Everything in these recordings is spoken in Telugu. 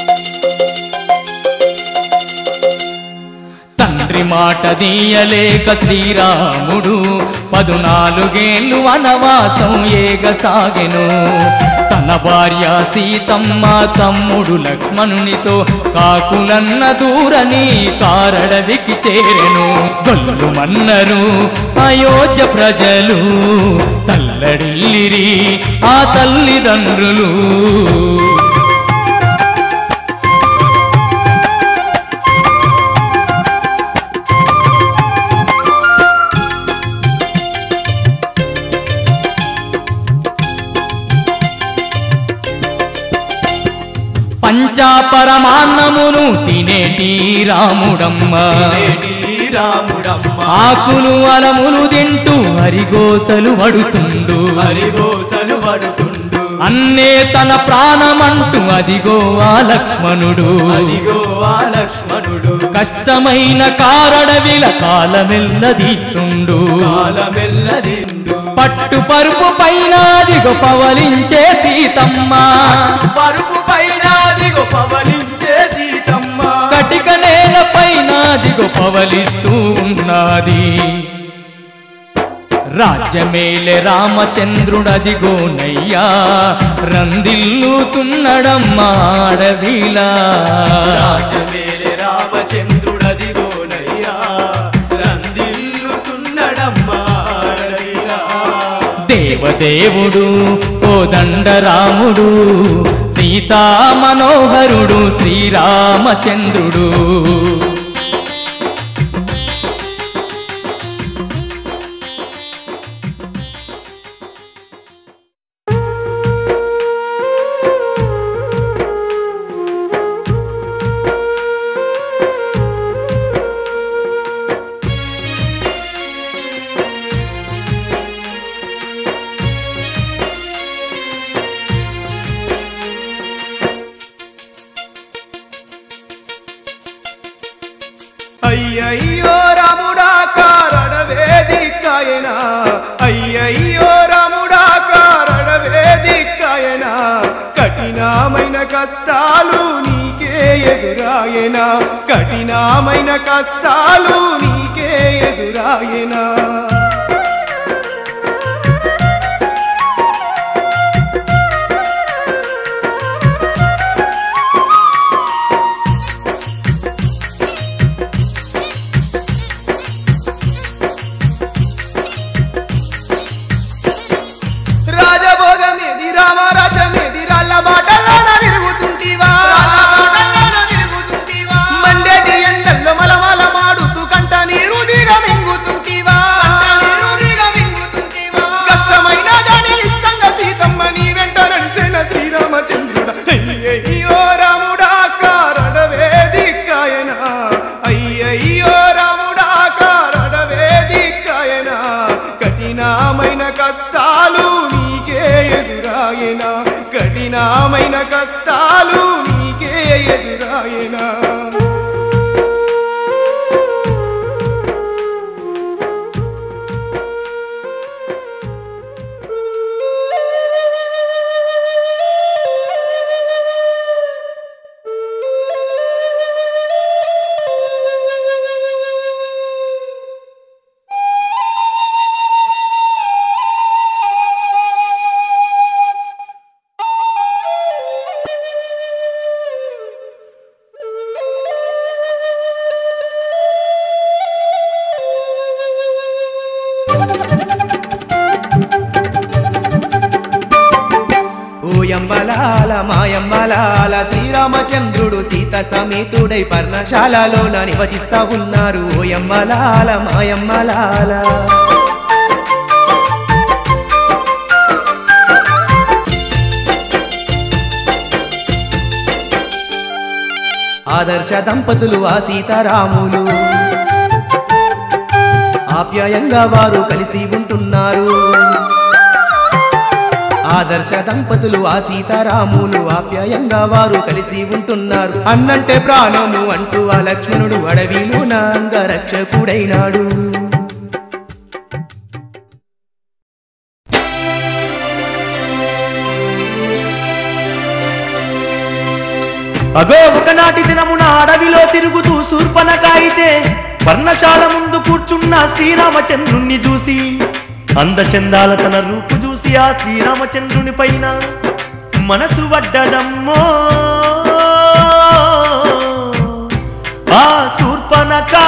తండ్రి మాట దీయలేక శ్రీరాముడు పదునాలుగేళ్ళు వనవాసం ఏగసాగెను తన భార్య సీతమ్మ తమ్ముడు లక్ష్మణునితో కాకులన్న దూరని కారడవికి చేరెను గొల్లు మన్నరు అయోధ్య ప్రజలు తల్లడిల్లిరి ఆ తల్లిదండ్రులు పంచాపరమాన్నమును తినేటి రాముడమ్మ నేటి రాముడమ్మ ఆకులు అలములు తింటూ హరిగోసలు వడుతుండు హరిగోసలు పడుతుండు అన్నే తన ప్రాణమంటూ అదిగో ఆ లక్ష్మణుడు అదిగో ఆ లక్ష్మణుడు కష్టమైన కారడవిల కాలమెల్లదీస్తుండు కాలమెల్లదిండు పట్టు పరుపు పైన అదిగో పవలించే సీతమ్మ పరుపు పైన దిగు పవలించే సీతమ్మ కటిక నేల పైన అదిగో పవలిస్తూ ఉన్నది రాజ్యమేలే రామచంద్రుడదిగోనయ్యా రందిల్లుతున్నడమ్మా అడవిలా రాజమేలే రామచంద్రుడదిగోనయ్యా రందిల్లుతున్నడమ్మా అడవిలా. దేవదేవుడు కోదండరాముడు సీతా మనోహరుడు శ్రీరామచంద్రుడు అయ్యయ్యో రాముడా కారడవే దిక్కాయనా అయ్యయ్యో రాముడా కారడవే దిక్కాయనా కఠినమైన కష్టాలు నీకే ఎదురాయనా కఠినమైన కష్టాలు నీకే ఎదురాయనా రాజభోగమేది రామరాజమేది రాళ్ళ బాటలోన తిరుగుతుంటివా మండేటి ఎండల్లో మలమల మాడుతూ కంట నీరు దిగ మింగుతుంటివా కష్టమైన గాని ఇష్టంగా సీతమ్మ నీ వెంట నడిసిన శ్రీరామచంద్రుడ అయ్యయ్యో రాముడా కారడవే దిక్కాయనా అయ్యయ్యో రాముడా కారడవే దిక్కాయనా కఠినమైన కష్టాలు నీకే ఎదురాయనా కఠినమైన కష్టాలు నీకే ఎదురాయనా ఓయంబలాల మాయంబలాల శ్రీరామచంద్రుడు సీత సమేతుడై పర్ణశాలలో నివసిస్తా ఉన్నారు ఓయంబలాల మాయంబలాల ఆదర్శ దంపతులు ఆ సీతారాములు ఆప్యాయంగా వారు కలిసి ఉంటున్నారు ఆదర్శ దంపతులు ఆ సీతారాములు ఆప్యాయంగా వారు కలిసి ఉంటున్నారు అన్నంటే ప్రాణము అంటూ ఆ లక్ష్మణుడు అడవిలో నా అంగరక్షకుడైనాడు అగో ఒకనాటి దినమున అడవిలో తిరుగుతూ శూర్పనకాయితే పర్ణశాల ముందు కూర్చున్న శ్రీరామచంద్రుణ్ణి చూసి అందచందాల తన రూపు చూసి ఆ శ్రీరామచంద్రుని పైన మనసు పడ్డదమ్మో ఆ శూర్పనకా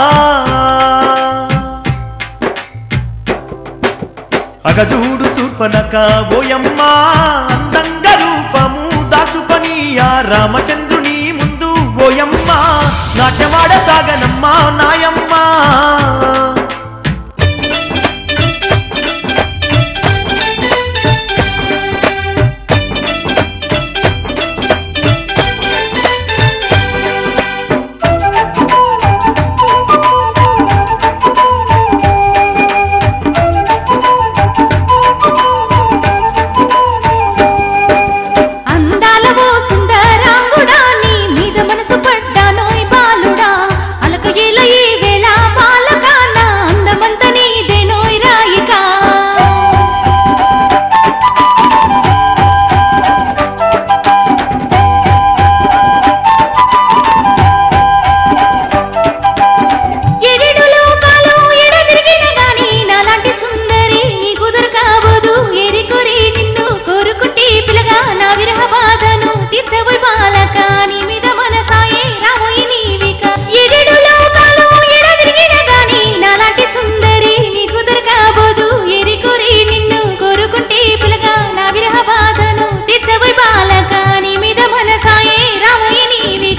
అగజూడు శూర్పనక ఓయమ్మ అందంగా రూపము దాచుకొని ఆ రామచంద్రుని ముందు ఓయమ్మ నాట్యమాడ సాగనమ్మ నాయమ్మ అందాల ఓ సుందరాంగుడా నీ మీద మనసు పడ్డానోయ్ బాలుడా అలక ఏల ఈ వేళ బాలకా నా అందమంత నీదేనోయ్ రాయికా ఎడెడు లోకాలు ఎడదిరిగిన గాని నాలాంటి సుందరి నీ కుదురు కాబోదు ఎరికొరి నిన్ను కోరుకుంటే పిలగా నా విరహ బాధను తీర్చబోయ్ బాలక నీ మీద మనసాయే రామోయి నీవిక ఎడెడు లోకాలు ఎడదిరిగిన గాని నాలాంటి సుందరి నీ కుదురు కాబోదు ఎరికొరి నిన్ను కోరుకుంటే పిలగా నా విరహ బాధను తీర్చబోయ్ బాలక నీ మీద మనసాయే రామోయి నీవిక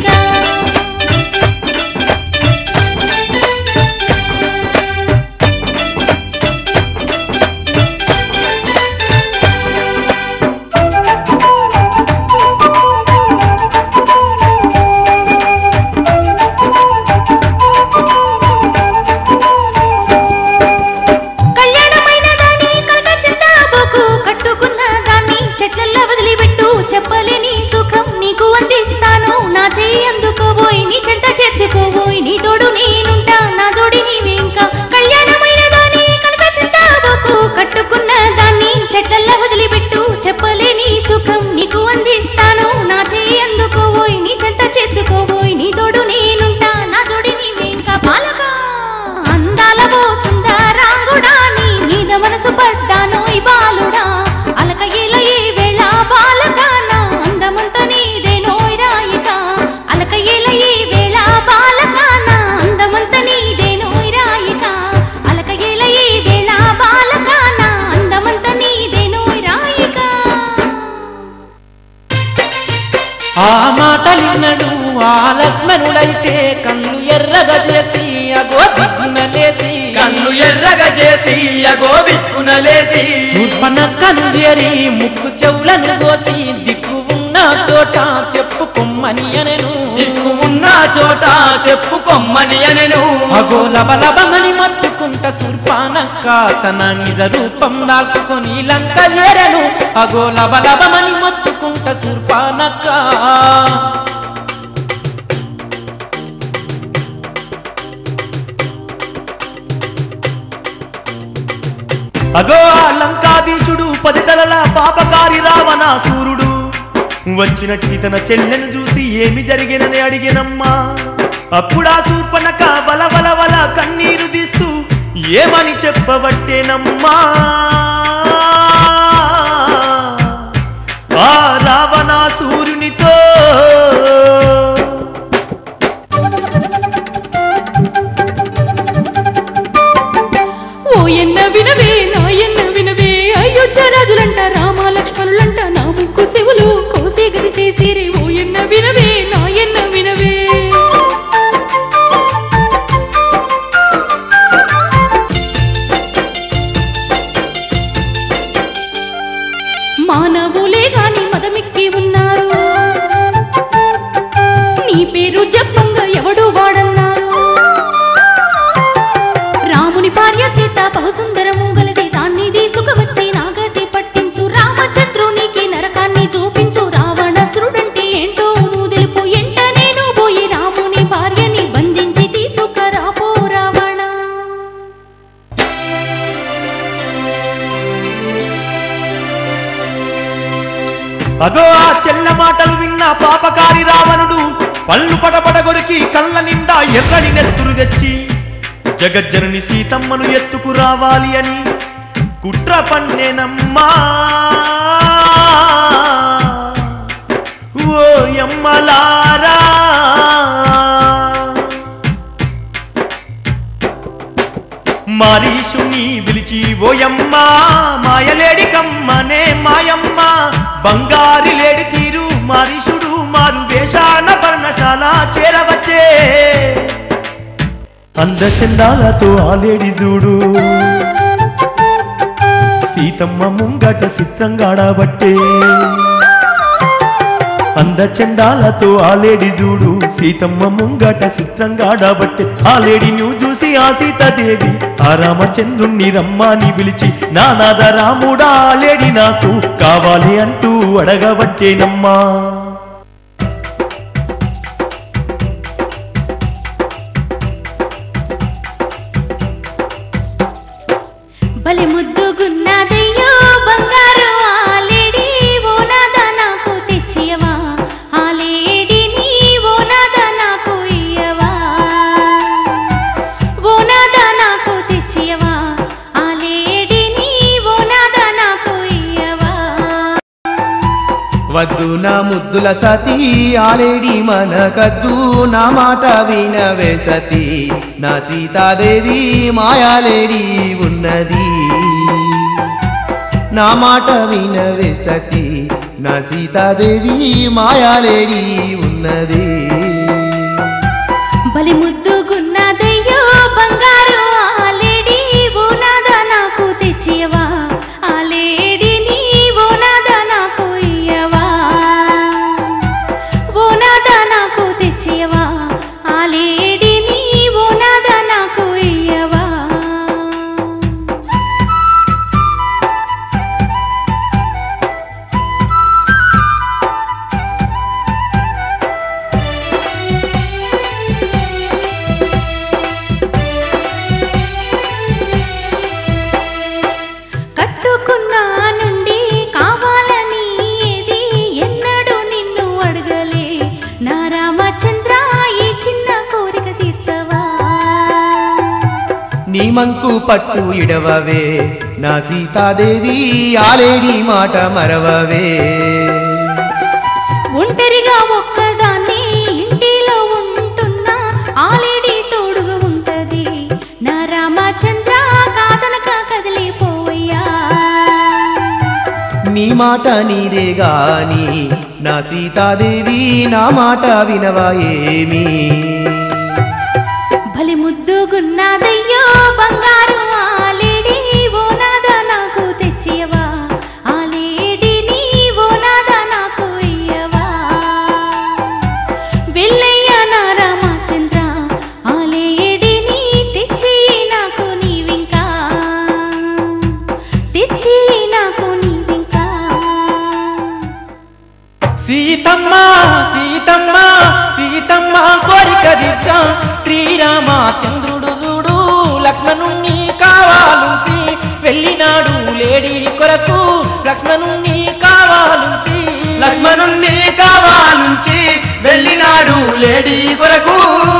కళ్యాణమైన దాన్ని కలక చింతాబోకు కట్టుకున్న దాన్ని చెట్లల్లో వదిలిపెట్టు చెప్పలేని సుఖం నీకు అందిస్తాను నా చేయి అందుకోబోయి నీ చెంత చేర్చుకోబోయి నీ తోడు నేనుంటా నా జోడి నీవేంకా కళ్యాణమైన దాన్ని కలక చింతాబోకు కట్టుకున్న దాన్ని చెట్లల్లో వదిలిపెట్టు చెప్పలేని సుఖం నీకు అందిస్తాను నా చేయి అందుకోబోయి నీ చెంత చేర్చుకోబోయి నీ తోడు నేనుంటా నా జోడి నీవేంకా బాలగా అందాల ఓ సుందరాంగుడా నీ మీద మనసు పడ్డాను ఈ బాలుడా అలక ఏల ఈ వేళ బాలగా నా అందమంత నీదే నోయ్ రాయిక అలక ఏల ఈ వేళ బాలగా నా అందమంత నీదే నోయ్ రాయిక అలక ఏల ఈ వేళ బాలగా నా అందమంత నీదే నోయ్ రాయిక ఆ మాటలిన్నడు ఆ లక్ష్మణుడైతే కన్ను ఎర్రగా చేసి అగో దిగ్గున లేసి కన్ను ఎర్రగా చేసి అగో బిక్కునలేసి శూర్పణక్కను చేరి ముక్కు చెవులను కోసి దిక్కు ఉన్న చోట చెప్పుకొమ్మని అనెను దిక్కు ఉన్న చోట చెప్పుకొమ్మని అనెను అగో లబలబమని మత్తుకుంట శూర్పానక్క తన నిజ రూపం దాల్చుకొని లంక చేరను అగో లబలబమని మత్తుకుంట శూర్పానక్క అగో ఆ లంకాధీశుడు పది తలల పాపకారి రావణాసూరుడు వచ్చినట్టి తన చెల్లెను చూసి ఏమి జరిగినని అడిగినమ్మా అప్పుడా శూర్పణక వల వల వల కన్నీరు తీస్తూ ఏమని చెప్పబట్టేనమ్మా ఆ రావణాసూరునితో ఓ ఎన్న వినవే నా ఎన్న వినవే అయోధ్య రాజులంట రామ లక్ష్మణులంట నా ముక్కు శివులు కోసే గదిసేసిరే ఓ ఎన్న వినవే నా ఎన్న వినవే మానవులే గాని మదమిక్కి ఉన్నారు నీ పేరు జపంగా ఎవడు వాడన్నారు రాముని భార్య సీత బహుసుందరము గలది దాన్ని తీసుకువచ్చి నాగతి పట్టించు రామచంద్రునికి నరకాన్ని చూపించు రావణసురుడంటే ఏంటో నువ్వు తెలుపు ఎంట నేను పోయి రాముని భార్యని బంధించి తీసుకురాపో రావణ అగో ఆ చెల్ల మాటలు విన్న పాపకారి రావణుడు పళ్ళు పటపట కొరికి కళ్ళ నిండా ఎర్రని నెత్తురు తెచ్చి జగజ్జనని సీతమ్మను ఎత్తుకు రావాలి అని కుట్ర పన్నెనమ్మా ఓ యమ్మలారా మారీషుని పిలిచి ఓయమ్మ మాయలేడి కమ్మనే మాయమ్మ బంగారి లేడి తీరు మారీషుడు మారు వేషాన పర్ణశాల చేరవచ్చే అందచందాలతో ఆలేడి చూడు సీతమ్మ ముంగట చిత్రంగాడబట్టే అందచందాలతో ఆలేడి చూడు సీతమ్మ ముంగట చిత్రంగాడబట్టే ఆలేడి నువ్వు చూసి ఆ సీతాదేవి ఆ రామచంద్రుణ్ణి రమ్మాని పిలిచి నానాద రాముడా ఆలేడి నాకు కావాలి అంటూ అడగబట్టేనమ్మా బలి ముద్దుగున్నదయ్యో బంగారు ఆలేడి ఓనాద నాకు తెచ్చియవా ఆలేడిని ఓనాద నాకు ఇయ్యవా ఓనాద నాకు తెచ్చియవా ఆలేడిని ఓనాద నాకు ఇయ్యవా వద్దు నా ముద్దుల సతీ ఆలేడి మనకద్దు నా మాట వినవే సతీ నా సీతాదేవి మాయాలేడి ఉన్నది నా మాట వినవే సతీ నా సీతాదేవి మాయాలేడి ఉన్నది బలి ముద్దుగున్నదయ్యో బంగారు ఆలేడి ఓనాద నాకు తెచ్చియవా ఆలేడిని ఓనాద నాకు ఇయ్యవా ఓనాద నాకు తెచ్చియవా ఆలేడిని ఓనాద నాకు ఇయ్యవా కట్టుకున్నా నుండి కావాలని ఏది ఎన్నడూ నిన్ను అడగలే నా రామచంద్ర ఈ చిన్న కోరిక తీర్చవా నీ మంకు పట్టు ఇడవవే నా సీతాదేవి ఆలేడి మాట మరవవే ఒంటరిగా ఒక్కదాన్ని ఇంటిలో ఉంటున్నా ఆలేడి తోడుగా ఉంటది నా రామచంద్ర కాదనక కదిలిపోయా నీ మాట నీదే గాని నా సీతాదేవి నా మాట వినవా ఏమి భలే ముద్దుగున్నదయ్యో బంగారు ఆలేడి ఓనాద నాకు తెచ్చియవా ఆలేడిని ఓనాద నాకు ఇయ్యవా వెళ్ళయ్య నా రామచంద్ర ఆలేడిని తెచ్చి నాకు నీవింకా తెచ్చి నాకు నీవింకా సీతమ్మ సీతమ్మ సీతమ్మ కోరిక తీర్చా శ్రీరామచంద్రుడు చూడు లక్ష్మణుణ్ణి కావాలుంచి వెళ్ళినాడు లేడి కొరకు లక్ష్మణుణ్ణి కావాలుంచి లక్ష్మణుణ్ణి కావాలుంచి వెళ్ళినాడు లేడీ కొరకు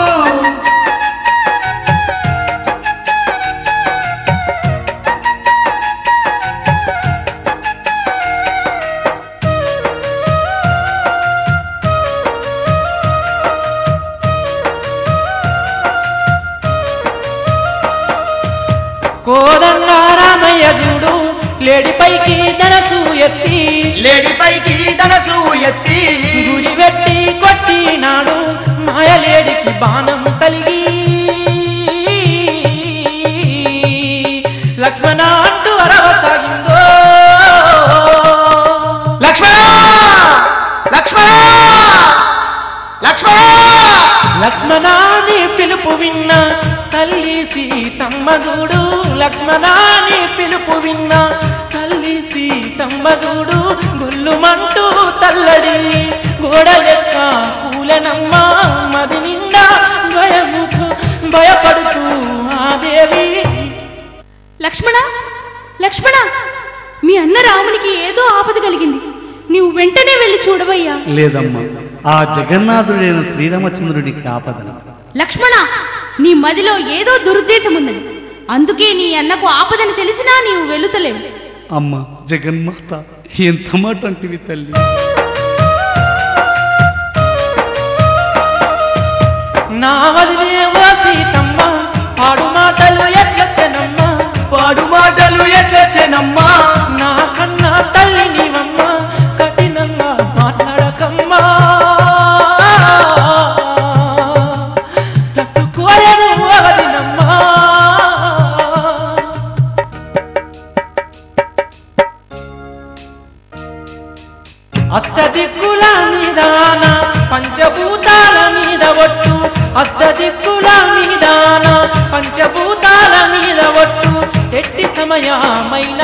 కోదండ రామయ్య చూడు లేడిపైకి ధనసు ఎత్తి లేడీ పైకి ధనసు ఎత్తి గురి పెట్టి కొట్టినాడు మాయలేడికి బాణం తలిగి లక్ష్మణ అంటూ అరవసాగిందో లక్ష్మణ లక్ష్మణ లక్ష్మణ లక్ష్మణాని పిలుపు విన్న తల్లి సీతమ్మ చూడు లక్ష్మణాని పిలుపు విన్న తల్లి సీతమ్మ చూడు గుల్లుమంటూ తల్లడిల్లి గోడ లెక్క పూలనమ్మ మది నిండా భయముకు భయపడుతూ ఆ దేవి లక్ష్మణ లక్ష్మణ మీ అన్న రామునికి ఏదో ఆపద కలిగింది నీవు వెంటనే వెళ్ళి చూడవయ్యా లేదమ్మా ఆ జగన్నాథుడైన శ్రీరామచంద్రుడికి ఆపదన లక్ష్మణ నీ మదిలో ఏదో దురుద్దేశం ఉన్నది అందుకే నీ అన్నకు ఆపదని తెలిసినా నీవు వెళుతలేవు అమ్మ జగన్మాత ఎంత మాట అంటివి తల్లి నా వదిలేవో సీతమ్మ పాడు మాటలు ఎట్లొచ్చనమ్మ పాడు మాటలు ఎట్లొచ్చెనమ్మా నా కన్నా తల్లి నీవమ్మ కఠినంగా మాట్లాడకమ్మా తట్టుకోలేను వదినమ్మా అష్టదిక్కుల మీదాన పంచభూతాల మీద ఒట్టు అష్టదిక్కుల మీదాన పంచభూతాల మీద ఒట్టు ఎట్టి సమయమైన